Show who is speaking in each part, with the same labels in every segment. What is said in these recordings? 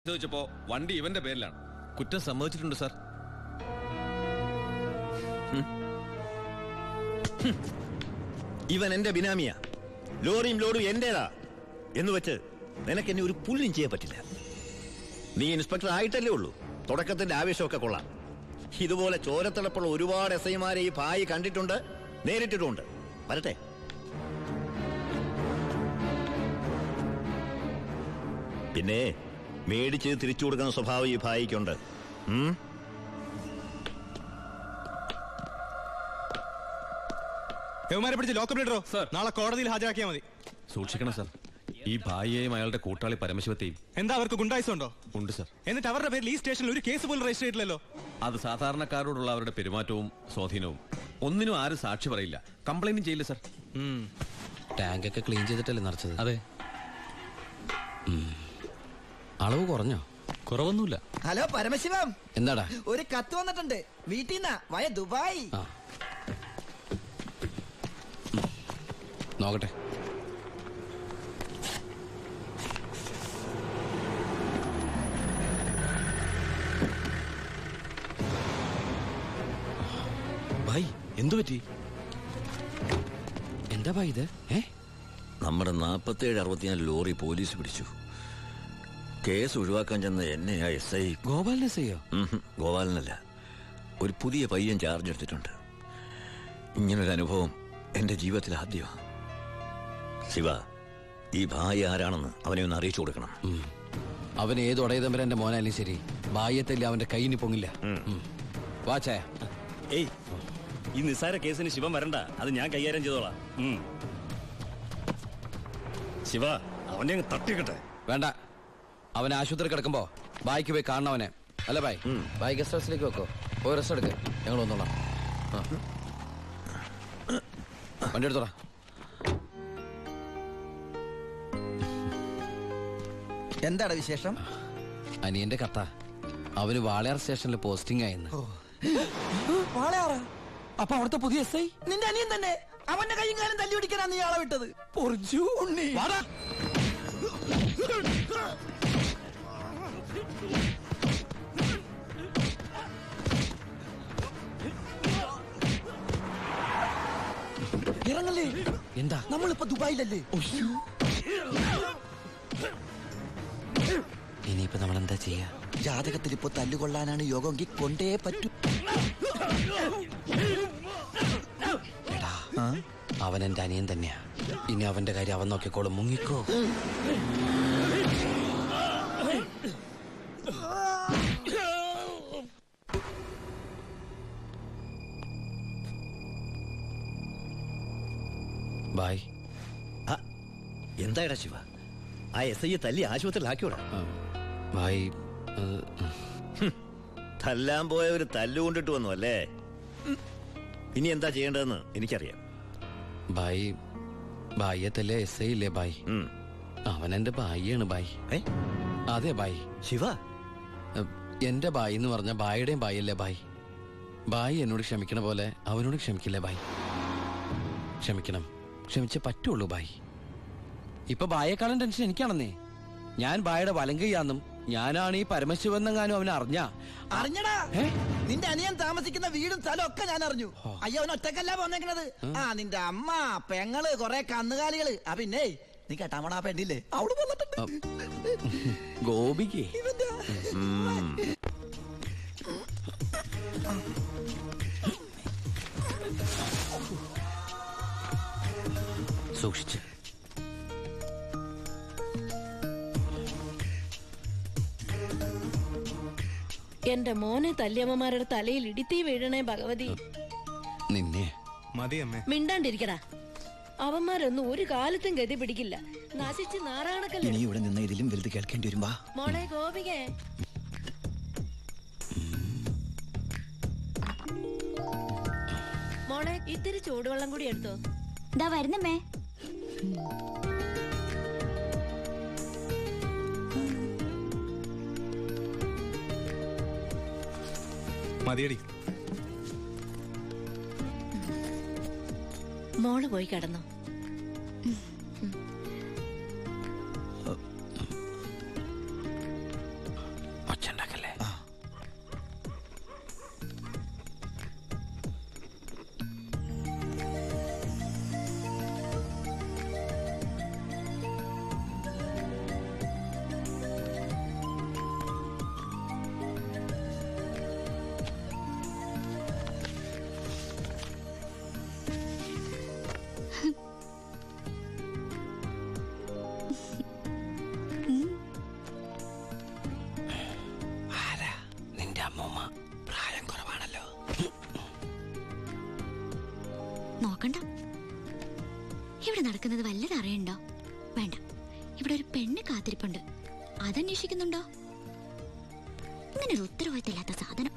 Speaker 1: ചോദിച്ചപ്പോ വണ്ടി ഇവന്റെ പേരിലാണ്
Speaker 2: കുറ്റം സമ്മതിച്ചിട്ടുണ്ട് സാർ
Speaker 3: ഇവൻ എന്റെ ബിനാമിയാ ലോറിയും ലോഡും എന്റേതാ എന്ന് വെച്ച് നിനക്ക് എന്നെ ഒരു പുല്ലും ചെയ്യാൻ പറ്റില്ല നീ ഇൻസ്പെക്ടർ ആയിട്ടല്ലേ ഉള്ളൂ തുടക്കത്തിന്റെ ആവേശമൊക്കെ കൊള്ളാം ഇതുപോലെ ചോരത്തിളപ്പുള്ള ഒരുപാട് എസ് ഐമാരെ ഈ ഭായി കണ്ടിട്ടുണ്ട് നേരിട്ടിട്ടുമുണ്ട് വരട്ടെ പിന്നെ മേടിച്ച് തിരിച്ചു കൊടുക്കുന്ന സ്വഭാവം ഈ ഭായിക്കുണ്ട് ഉം
Speaker 4: യവന്മാരെ പിടിച്ച് ലോക്കപ്പ് ഇടറോ
Speaker 1: Sir.
Speaker 4: നാളെ കോടതിയിൽ ഹാജരാക്കിയാൽ മതി
Speaker 2: സൂക്ഷിക്കണം സാർ ഈ ഭായിയെയും അയാളുടെ കൂട്ടാളി പരമശിവത്തെയും
Speaker 4: എന്താ അവർക്ക് ഗുണ്ടായുസം ഉണ്ടോ
Speaker 2: ഉണ്ട് സാർ
Speaker 4: എന്നിട്ട് അവരുടെ പേരിൽ ഈ സ്റ്റേഷനിൽ ഒരു കേസ് പോലും രജിസ്റ്റർ ചെയ്തിട്ടില്ലല്ലോ
Speaker 2: അത് സാധാരണക്കാരോടുള്ള അവരുടെ പെരുമാറ്റവും സ്വാധീനവും ഒന്നിനും ആരും സാക്ഷി പറയില്ല കംപ്ലൈന്റും ചെയ്യില്ല സാർ
Speaker 5: ടാങ്ക് ഒക്കെ ക്ലീൻ ചെയ്തിട്ടല്ലേ നിറച്ചത് അതെ അളവ് കുറഞ്ഞോ കുറവൊന്നുമില്ല
Speaker 6: ഹലോ പരമശിവം
Speaker 5: എന്താടാ
Speaker 6: ഒരു കത്ത് വന്നിട്ടുണ്ട് വീട്ടിൽ നിന്നാ വയ ദുബായ്
Speaker 5: ആ ഉം. നോക്കട്ടെ ഭായ് എന്തു പറ്റി എന്താ ഭായ് ഇത് ഏ
Speaker 3: നമ്മുടെ നാൽപ്പത്തേഴ് അറുപത്തിനാല് ലോറി പോലീസ് പിടിച്ചു കേസ് ഒഴിവാക്കാൻ ചെന്ന എന്നെയാ എസ് ഐ
Speaker 5: ഗോപാലിനെ ചെയ്യോ
Speaker 3: ഗോപാലനല്ല ഒരു പുതിയ പയ്യൻ ചാർജ് എടുത്തിട്ടുണ്ട് ഇങ്ങനൊരു അനുഭവം എന്റെ ജീവിതത്തിൽ ആദ്യമാണ് ശിവ ഈ ഭാര്യ ആരാണെന്ന് അവനെ ഒന്ന് അറിയിച്ചു കൊടുക്കണം
Speaker 5: അവൻ ഏത് ഉടയതമ്പരന്റെ മോനായാലും ശരി ബാഹ്യത്തല്ലേ അവന്റെ കൈയിന് പൊങ്ങില്ല ഉം. വാ ചായ
Speaker 7: ഏയ് ഈ നിസ്സാര കേസിന് ശിവൻ വരണ്ട അത് ഞാൻ കൈകാര്യം ചെയ്തോളാം ഉം. ശിവ അവനെ അങ്ങ് തട്ടിക്കട്ടെ
Speaker 5: വേണ്ട അവൻ ആശുപത്രി കിടക്കുമ്പോ ബായിക്ക് പോയി കാണണം അവനെ അല്ല ബായ് ബായ് ഗസ്റ്റ് ഹൗസിലേക്ക് വെക്കോ പോയി റെസ്റ്റ് എടുക്ക് ഞങ്ങൾ വന്നോളാം ആ. വണ്ടി എടുത്തോടാ
Speaker 6: എന്താണ് വിശേഷം
Speaker 5: അനിയന്റെ കത്ത അവന് വാളയാർ സ്റ്റേഷനിൽ പോസ്റ്റിംഗ് ആയെന്ന്
Speaker 6: വാളയാറ
Speaker 5: അപ്പൊ അവിടുത്തെ പുതിയ എസ് ഐ
Speaker 6: നിന്റെ അനിയൻ തന്നെ അവന്റെ കൈയും കാലം തല്ലി പിടിക്കാനാ നീ ആളെ വിട്ടത് പൊറിച്ചു ഉണ്ണി ഇറങ്ങല്ലേ
Speaker 5: എന്താ
Speaker 6: നമ്മളിപ്പോ ദുബായിലല്ലേ
Speaker 5: ഇനിയിപ്പോ നമ്മൾ എന്താ ചെയ്യാ
Speaker 6: ജാതകത്തിൽ ഇപ്പൊ തല്ലുകൊള്ളാനാണ് യോഗമെങ്കിൽ കൊണ്ടേ പറ്റൂ
Speaker 5: എടാ അവൻ എന്റെ അനിയൻ തന്നെയാ ഇനി അവന്റെ കാര്യം അവൻ നോക്കിക്കോളും മുങ്ങിക്കോ ബായ്
Speaker 3: ആ, എന്തായടാ ശിവ ആ എസ് ഐയെ തല്ലി ആശുപത്രിയിലാക്കിയോടാ
Speaker 5: ബായ് അത്, ഉം.
Speaker 3: തല്ലാൻ പോയവര് തല്ലുകൊണ്ടിട്ട് വന്നു അല്ലേ ഇനി എന്താ ചെയ്യേണ്ടതെന്ന് എനിക്കറിയാം
Speaker 5: ബായ് ബായ്യത്തല്ലേ എസ് ഐ ഇല്ലേ ബായ്
Speaker 3: ഉം.
Speaker 5: അവൻ എന്റെ ബായിയാണ് ബായ്
Speaker 3: ഏ?
Speaker 5: അതെ ബായ്
Speaker 3: ശിവ
Speaker 5: എ, എന്റെ ബായി എന്ന് പറഞ്ഞ ബായിയുടെയും ബായല്ലേ ബായ് ബായി എന്നോട് ക്ഷമിക്കണ പോലെ അവനോട് ക്ഷമിക്കില്ലേ ബായ് ക്ഷമിക്കണം ക്ഷമിച്ചേ പറ്റുള്ളൂ ബായ് ഇപ്പൊ ബായേക്കാളും ടെൻഷൻ എനിക്കാണെന്നേ ഞാൻ ബായുടെ വലങ്കയ്യാന്നും ഞാനാണ് ഈ പരമശിവെന്നെങ്ങാനും അവൻ അറിഞ്ഞ
Speaker 6: അറിഞ്ഞടാ
Speaker 5: ഏ?
Speaker 6: നിന്റെ അനിയൻ താമസിക്കുന്ന വീടും സ്ഥലവും ഒക്കെ ഞാൻ അറിഞ്ഞു അയ്യോ അവൻ ഒറ്റക്കല്ല പോന്നേക്കണത് ആ നിന്റെ അമ്മ പെങ്ങള് കൊറേ കന്നുകാലികള് ആ പിന്നെ നീ കേട്ടാമണ ആ പെണ്ണില്ലേ അവള് വന്നിട്ടുണ്ട്
Speaker 5: ഗോപിക്ക്
Speaker 6: ഇവന്റെ
Speaker 5: സൂക്ഷിച്ച്
Speaker 8: എന്റെ മോനെ തല്ലിയമ്മമാരുടെ തലയിൽ ഇടിത്തീ വീഴണേ ഭഗവതി
Speaker 5: നിന്നെ
Speaker 4: മതി അമ്മേ
Speaker 8: മിണ്ടാണ്ടിരിക്കടാ അവന്മാരൊന്നും ഒരു കാലത്തും ഗതി പിടിക്കില്ല നശിച്ച് നാറാണക്കല്ലേ
Speaker 6: ഇനി ഇവിടെ നിന്ന് ഇതിലും വലുത് കേൾക്കേണ്ടി വരുമ്പോ
Speaker 8: മോളെ ഗോപികേ മോളെ ഇത്തിരി ചൂടുവെള്ളം കൂടി എടുത്തോ
Speaker 9: ദാ വരുന്നമ്മേ
Speaker 4: മതിയടി
Speaker 8: മോള് പോയി കിടന്നോ
Speaker 5: അമ്മൂമ്മ പ്രായം കുറവാണല്ലോ
Speaker 9: നോക്കണ്ട ഇവിടെ നടക്കുന്നത് വല്ലത് അറിയണ്ടോ വേണ്ട ഇവിടെ ഒരു പെണ്ണ് കാത്തിരിപ്പുണ്ട് അതന്വേഷിക്കുന്നുണ്ടോ ഇങ്ങനെ ഒരു ഉത്തരവാദിത്തമില്ലാത്ത സാധനം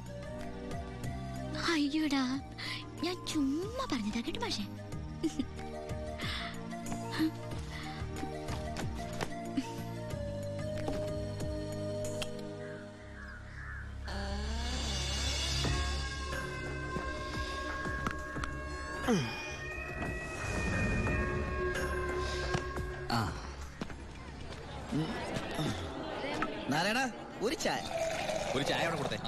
Speaker 9: അയ്യോടാ ഞാൻ ചുമ്മാ പറഞ്ഞതാ കേട്ടോ പക്ഷേ
Speaker 6: നാരായണ ഒരു ചായ
Speaker 2: ഒരു ചായ അവിടെ കൊടുത്തേ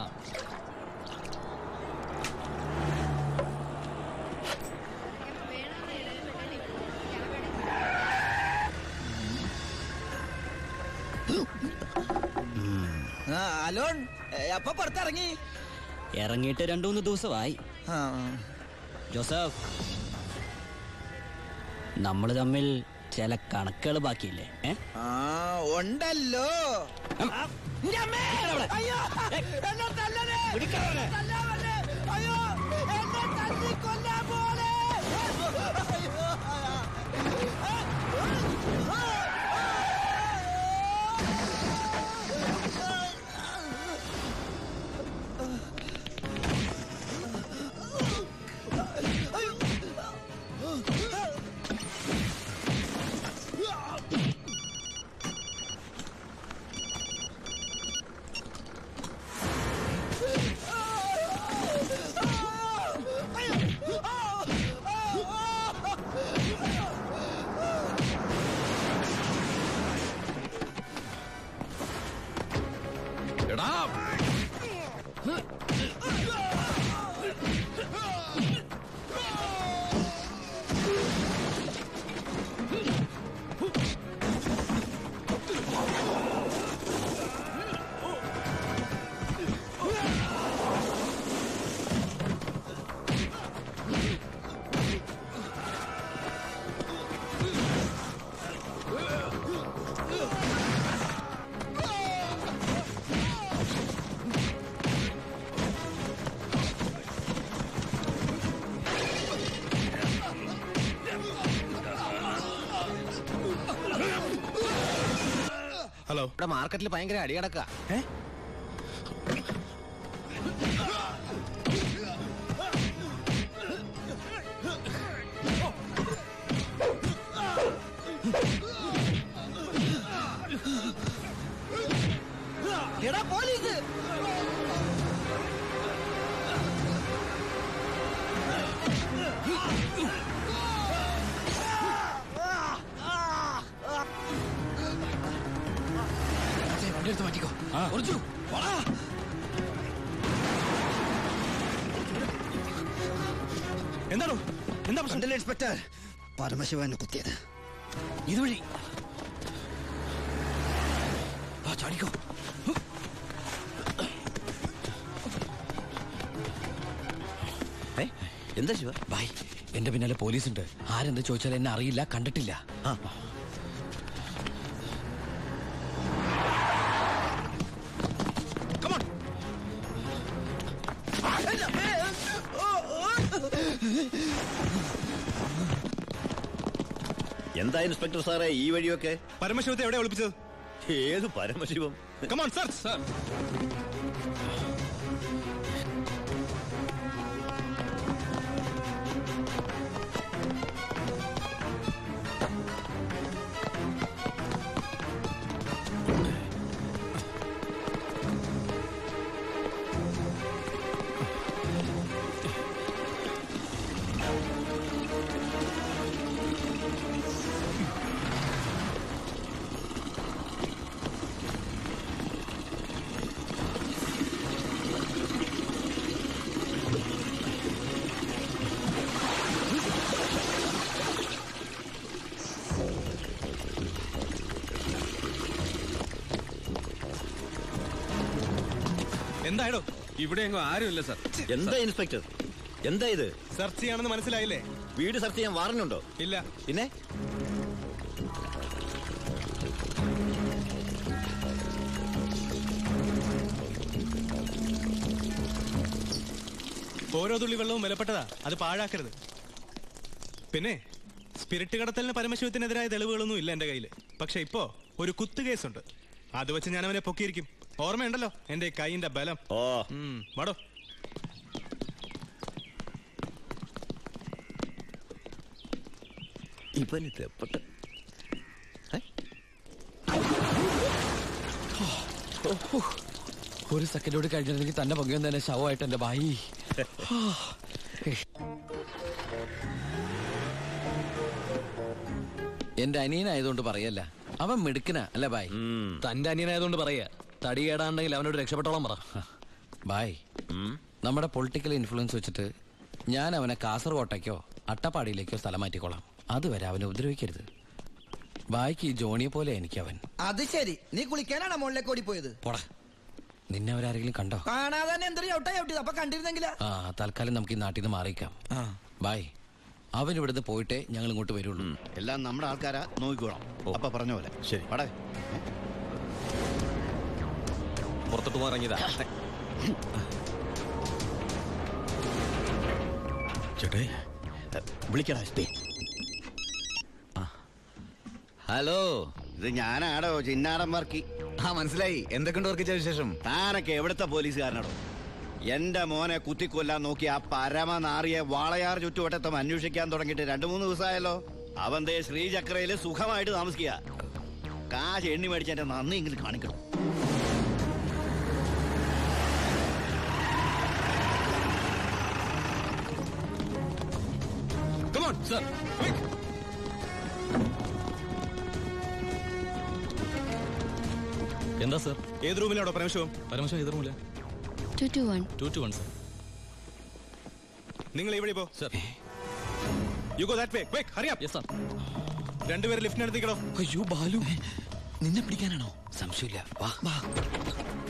Speaker 6: ആ അലോൺ ഏ, അപ്പൊ പുറത്തിറങ്ങി
Speaker 7: ഇറങ്ങിയിട്ട് രണ്ടു മൂന്ന് ദിവസമായി
Speaker 6: ആ,
Speaker 7: ജോസഫ് നമ്മൾ തമ്മിൽ ചില കണക്കുകൾ ബാക്കിയില്ലേ ഏ
Speaker 6: ആ ഉണ്ടല്ലോ ആ, ഇന്റെ അമ്മേ! അയ്യോ! എന്നെ തല്ലണേ! തല്ലാവല്ലേ! അയ്യോ! എന്നെ തല്ലിക്കൊല്ലാൻ പോണേ! അയ്യോ!
Speaker 2: എടാ
Speaker 4: ഹലോ
Speaker 5: ഇവിടെ മാർക്കറ്റിൽ ഭയങ്കര അടി കിടക്കുക
Speaker 6: എടാ പോലീസ്
Speaker 5: വണ്ടി എടുത്ത് മാറ്റിക്കോ കുറച്ചു
Speaker 4: എന്താണോ എന്താ പ്രശ്നം
Speaker 6: കണ്ടില്ല ഇൻസ്പെക്ടർ പരമശിവനെ കുത്തിയത്
Speaker 5: ഇതുവഴി ആ ചാടിക്കോ
Speaker 3: ഏ? എന്താ ശിവ
Speaker 5: ബായ് എന്റെ പിന്നാലെ പോലീസ് ഉണ്ട് ആരെന്ത് ചോദിച്ചാൽ എന്നെ അറിയില്ല കണ്ടിട്ടില്ല
Speaker 3: ആ എന്താ ഇൻസ്പെക്ടർ സാറേ ഈ വഴിയൊക്കെ
Speaker 4: പരമശിവത്തെ എവിടെ ഒളിപ്പിച്ചത്
Speaker 3: ഏത് പരമശിവം
Speaker 4: കമോൺ സർ സർ എന്തായടോ
Speaker 2: ഇവിടെ എങ്ങും ആരുമില്ല സർ
Speaker 3: എന്താ ഇൻസ്പെക്ടർ എന്താ ഇത്
Speaker 4: സെർച്ച് ചെയ്യാണെന്ന് മനസ്സിലായില്ലേ
Speaker 3: വീട് സെർച്ച് ചെയ്യാൻ വാറന്നുണ്ടോ
Speaker 4: ഇല്ല
Speaker 3: പിന്നെ
Speaker 4: ഓരോ തുള്ളി വെള്ളവും വിലപ്പെട്ടതാ അത് പാഴാക്കരുത് പിന്നെ സ്പിരിറ്റ് കടത്തലിന് പരമശിവത്തിനെതിരായ തെളിവുകളൊന്നും ഇല്ല എന്റെ കയ്യിൽ പക്ഷെ ഇപ്പോ ഒരു കുത്തു കേസുണ്ട് അത് വെച്ച് ഞാൻ അവനെ പൊക്കിയിരിക്കും ഓർമ്മയുണ്ടല്ലോ എന്റെ ഈ കൈയിന്റെ ബലം
Speaker 3: ഓ
Speaker 4: ഉം, വാടോ
Speaker 3: ഇവനിത് എപ്പട്ട
Speaker 5: ഒരു സെക്കൻഡ് കൂടി കഴിഞ്ഞിരുന്നെങ്കിൽ തന്നെ പൊങ്ങിയും തന്നെ ശവമായിട്ട് എന്റെ ബായി എന്റെ അനിയനായതുകൊണ്ട് പറയല്ല അവൻ മിടുക്കനാ അല്ലേ ബായ്
Speaker 10: തന്റെ അനിയനായതുകൊണ്ട് പറയാ തടി കേടാണ്ടെങ്കിൽ അവനോട് രക്ഷപ്പെട്ടോളം പറ
Speaker 5: ബായ് നമ്മുടെ പൊളിറ്റിക്കൽ ഇൻഫ്ലുവൻസ് വെച്ചിട്ട് ഞാൻ അവനെ കാസർകോട്ടേക്കോ അട്ടപ്പാടിയിലേക്കോ സ്ഥലം മാറ്റിക്കോളാം അതുവരെ അവനെ ഉപദ്രവിക്കരുത് ബായ്ക്ക് ഈ ജോണിയെ പോലെ എനിക്ക് അവൻ
Speaker 6: അത് ശരി നീ കുളിക്കാനാണോ മുകളിലേക്ക് ഓടിപ്പോയത്
Speaker 5: പോടാ നിന്നെ അവരാരെങ്കിലും കണ്ടോ
Speaker 6: കാണാതെ തന്നെ എന്തൊരു ചവിട്ടാ ചവിട്ടിയത് അപ്പൊ കണ്ടിരുന്നെങ്കിലാ
Speaker 5: ആ തൽക്കാലം നമുക്ക് ഈ നാട്ടിൽ നിന്ന് മാറിയിക്കാം ബായ് അവൻ ഇവിടുന്ന് പോയിട്ടേ ഞങ്ങൾ ഇങ്ങോട്ട് വരുള്ളൂ
Speaker 11: എല്ലാം നമ്മുടെ ആൾക്കാരാ നോക്കിക്കോളാം അപ്പൊ പറഞ്ഞ പോലെ
Speaker 3: ശരി.
Speaker 11: വടേ
Speaker 2: പുറത്തോട്ട് പോകാൻ
Speaker 3: ചേട്ടേ വിളിക്കടാ എസ് പി
Speaker 11: ഹലോ ഇത് ഞാനാടോ ചിന്നാടൻ വർക്കി
Speaker 10: ആ മനസ്സിലായി എന്തൊക്കെയുണ്ട് വർക്ക് വിശേഷം
Speaker 11: താനൊക്കെ എവിടുത്തെ പോലീസുകാരനാടോ എന്റെ മോനെ കുത്തിക്കൊല്ലാൻ നോക്കി ആ പരമനാറിയെ വാളയാർ ചുറ്റുവട്ടത്തും അന്വേഷിക്കാൻ തുടങ്ങിയിട്ട് രണ്ടു മൂന്ന് ദിവസമായല്ലോ അവൻ ദേ ശ്രീചക്രയില് സുഖമായിട്ട് താമസിക്കുക കാശ് എണ്ണി മേടിച്ച് എന്റെ നന്ദി ഇങ്ങനെ കാണിക്കണം
Speaker 4: Come on, sir. Quick.
Speaker 10: എന്താ സർ
Speaker 4: ഏത് റൂമിലാണോ പരമശിവം
Speaker 10: പരമശിവം എതിർമില്ല
Speaker 9: two two one
Speaker 10: two two one sir
Speaker 4: നിങ്ങൾ ഇവിടെ പോ
Speaker 10: sir
Speaker 4: you go that way quick hurry up
Speaker 10: yes sir
Speaker 4: രണ്ടുപേരും ലിഫ്റ്റിനടുത്തേക്കടോ
Speaker 5: അയ്യോ ബാലു നിന്നെ പിടിക്കാനാണോ സംശയമില്ല വാ വാ